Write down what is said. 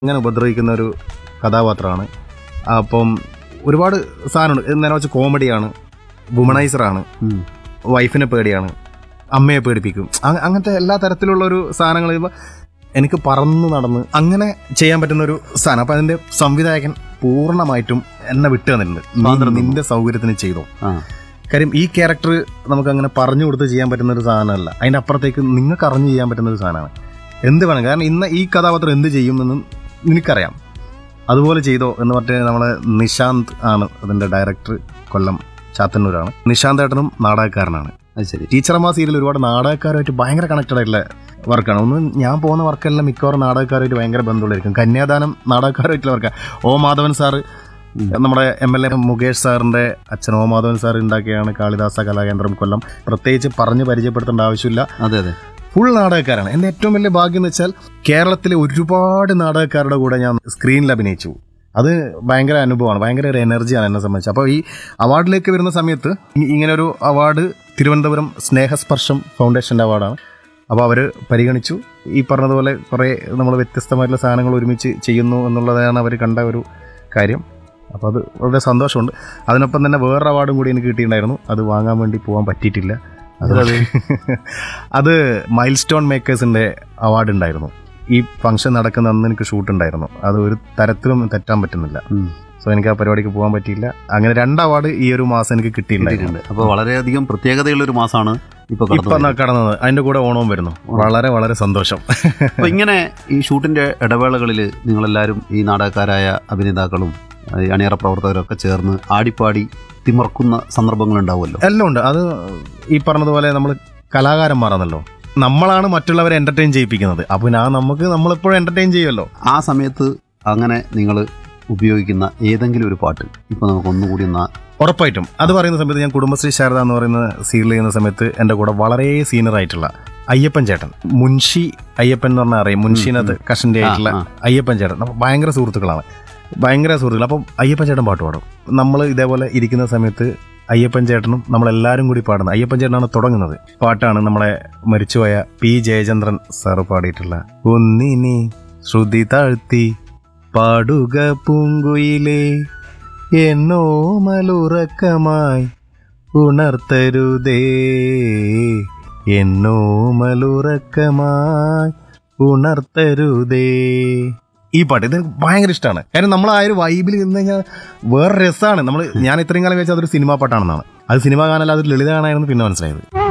ഇങ്ങനെ ഉപദ്രവിക്കുന്ന ഒരു കഥാപാത്രമാണ് അപ്പം ഒരുപാട് സാധനമുണ്ട് നേരെ വെച്ച് കോമഡിയാണ് വുമണൈസറാണ് ഉം. വൈഫിനെ പേടിയാണ് അമ്മയെ പേടിപ്പിക്കും അ- അങ്ങനത്തെ എല്ലാ തരത്തിലുള്ള ഒരു സാധനങ്ങൾ ഇപ്പൊ എനിക്ക് പറന്ന് നടന്ന് അങ്ങനെ ചെയ്യാൻ പറ്റുന്ന ഒരു സാധനം അപ്പൊ അതിന്റെ സംവിധായകൻ പൂർണ്ണമായിട്ടും എന്നെ വിട്ടു തന്നിട്ടുണ്ട് നീ സ്വാതന്ത്ര്യം നിന്റെ സൗകര്യത്തിന് ചെയ്തോ ആ കാര്യം ഈ ക്യാരക്ടർ നമുക്ക് അങ്ങനെ പറഞ്ഞു കൊടുത്ത് ചെയ്യാൻ പറ്റുന്ന ഒരു സാധനമല്ല അതിന്റെ അപ്പുറത്തേക്ക് നിങ്ങൾക്ക് അറിഞ്ഞു ചെയ്യാൻ പറ്റുന്ന ഒരു സാധനമാണ് എന്ത് വേണം കാരണം ഇന്ന് ഈ കഥാപാത്രം എന്ത് ചെയ്യുമെന്നും നിനക്കറിയാം അതുപോലെ ചെയ്തോ എന്ന് പറഞ്ഞിട്ട് നമ്മളെ നിശാന്ത് ആണ് അതിന്റെ ഡയറക്ടർ കൊല്ലം ചാത്തന്നൂരാണ് നിശാന്ത് ഏട്ടനും നാടകക്കാരനാണ് അത് ശരി ടീച്ചറമ്മ സീരിയൽ ഒരുപാട് നാടകക്കാരുമായിട്ട് ഭയങ്കര കണക്റ്റഡ് ആയിട്ടുള്ള വർക്കാണ് ഒന്ന് ഞാൻ പോകുന്ന വർക്കെല്ലാം മിക്കവാറും നാടകക്കാരുമായിട്ട് ഭയങ്കര ബന്ധമുള്ളായിരിക്കും കന്യാദാനം നാടകക്കാരുമായിട്ടുള്ള വർക്കാണ് ഓ മാധവൻ സാറ് നമ്മുടെ എം എൽ എ മുകേഷ് സാറിന്റെ അച്ഛൻ ഓ മാധവൻ സാർ ഉണ്ടാക്കിയാണ് കാളിദാസ കലാകേന്ദ്രം കൊല്ലം പ്രത്യേകിച്ച് പറഞ്ഞ് പരിചയപ്പെടുത്തേണ്ട ആവശ്യമില്ല അതെ അതെ ഫുൾ നാടകക്കാരാണ് എന്റെ ഏറ്റവും വലിയ ഭാഗ്യം എന്ന് വെച്ചാൽ കേരളത്തിലെ ഒരുപാട് നാടകക്കാരുടെ കൂടെ ഞാൻ സ്ക്രീനിൽ അഭിനയിച്ചു അത് ഭയങ്കര അനുഭവമാണ് ഭയങ്കര ഒരു എനർജിയാണ് എന്നെ സംബന്ധിച്ച് അപ്പോൾ ഈ അവാർഡിലേക്ക് വരുന്ന സമയത്ത് ഇ- ഇങ്ങനെ ഒരു അവാർഡ് തിരുവനന്തപുരം സ്നേഹസ്പർശം ഫൗണ്ടേഷൻ്റെ അവാർഡാണ് അപ്പോൾ അവർ പരിഗണിച്ചു ഈ പറഞ്ഞതുപോലെ കുറേ നമ്മൾ വ്യത്യസ്തമായിട്ടുള്ള സാധനങ്ങൾ ഒരുമിച്ച് ചെയ്യുന്നു എന്നുള്ളതാണ് അവർ കണ്ട ഒരു കാര്യം അപ്പോൾ അത് വളരെ സന്തോഷമുണ്ട് അതിനൊപ്പം തന്നെ വേറൊരു അവാർഡും കൂടി എനിക്ക് കിട്ടിയിട്ടുണ്ടായിരുന്നു അത് വാങ്ങാൻ വേണ്ടി പോകാൻ പറ്റിയിട്ടില്ല അത് അത് മൈൽ സ്റ്റോൺ മേക്കേഴ്സിന്റെ അവാർഡ് ഉണ്ടായിരുന്നു ഈ ഫംഗ്ഷൻ നടക്കുന്ന അന്ന് എനിക്ക് ഷൂട്ട് ഉണ്ടായിരുന്നു അത് ഒരു തരത്തിലും തെറ്റാൻ പറ്റുന്നില്ല ഉം. സോ എനിക്ക് ആ പരിപാടിക്ക് പോകാൻ പറ്റിയില്ല അങ്ങനെ രണ്ട് അവാർഡ് ഈ ഒരു മാസം എനിക്ക് കിട്ടിയിട്ടുണ്ടായിരുന്നു കിട്ടിയിട്ടുണ്ട് അപ്പൊ വളരെയധികം പ്രത്യേകതയുള്ള ഒരു മാസമാണ് ഇപ്പൊ കടന്നു ഇപ്പൊ ന- കടന്നത് അതിന്റെ കൂടെ ഓണവും വരുന്നു വളരെ വളരെ സന്തോഷം അപ്പൊ ഇങ്ങനെ ഈ ഷൂട്ടിന്റെ ഇടവേളകളിൽ നിങ്ങളെല്ലാവരും ഈ നാടകക്കാരായ അഭിനേതാക്കളും ഈ അണിയറ പ്രവർത്തകരൊക്കെ ചേർന്ന് ആടിപ്പാടി തിമർക്കുന്ന സന്ദർഭങ്ങൾ ഉണ്ടാവുമല്ലോ എല്ലാം ഉണ്ട് അത് ഈ പറഞ്ഞതുപോലെ നമ്മൾ കലാകാരന്മാരാണല്ലോ നമ്മളാണ് മറ്റുള്ളവരെ എന്റർടൈൻ ചെയ്യിപ്പിക്കുന്നത് അപ്പൊ ഞാൻ നമുക്ക് നമ്മളെപ്പോഴും എന്റർടൈൻ ചെയ്യുമല്ലോ ആ സമയത്ത് അങ്ങനെ നിങ്ങൾ ഉപയോഗിക്കുന്ന ഏതെങ്കിലും ഒരു പാട്ട് ഇപ്പൊ നമുക്ക് ഒന്നുകൂടി ഒന്ന് ഉറപ്പായിട്ടും അത് പറയുന്ന സമയത്ത് ഞാൻ കുടുംബശ്രീ ശാരദ എന്ന് പറയുന്ന സീരിയൽ ചെയ്യുന്ന സമയത്ത് എൻ്റെ കൂടെ വളരെ സീനിയർ ആയിട്ടുള്ള അയ്യപ്പൻ ചേട്ടൻ മുൻഷി അയ്യപ്പൻ എന്ന് പറഞ്ഞാൽ അറിയാം മുൻഷിനകത്ത് കഷന്റെ ആയിട്ടുള്ള ആ. അയ്യപ്പൻ ചേട്ടൻ അപ്പൊ ഭയങ്കര സുഹൃത്തുക്കളാണ് ഭയങ്കര സുഹൃത്തുക്കൾ അപ്പം അയ്യപ്പൻ ചേട്ടൻ പാട്ട് പാടും നമ്മൾ ഇതേപോലെ ഇരിക്കുന്ന സമയത്ത് അയ്യപ്പൻ ചേട്ടനും നമ്മളെല്ലാവരും കൂടി പാടുന്നത് അയ്യപ്പൻ ചേട്ടനാണ് തുടങ്ങുന്നത് പാട്ടാണ് നമ്മളെ മരിച്ചുപോയ പി ജയചന്ദ്രൻ സാറ് പാടിയിട്ടുള്ള ഒന്നിനി ശ്രുതി താഴ്ത്തി പാടുക പൂങ്കുയിലേ എന്നോ മലുറക്കമായി ഉണർത്തരുതേ എന്നോ മലുറക്കമായി ഉണർത്തരുതേ ഈ പാട്ട് ഇത് എനിക്ക് ഭയങ്കര ഇഷ്ടമാണ് കാരണം നമ്മൾ ആ ഒരു വൈബിൽ നിന്ന് കഴിഞ്ഞാൽ വേറെ രസമാണ് നമ്മൾ ഞാൻ ഇത്രയും കാലം വെച്ചാൽ അതൊരു സിനിമാ പാട്ടാണെന്നാണ് അത് സിനിമ കാണാൻ അതൊരു ലളിത കാണായിരുന്നു പിന്നെ മനസ്സിലായത്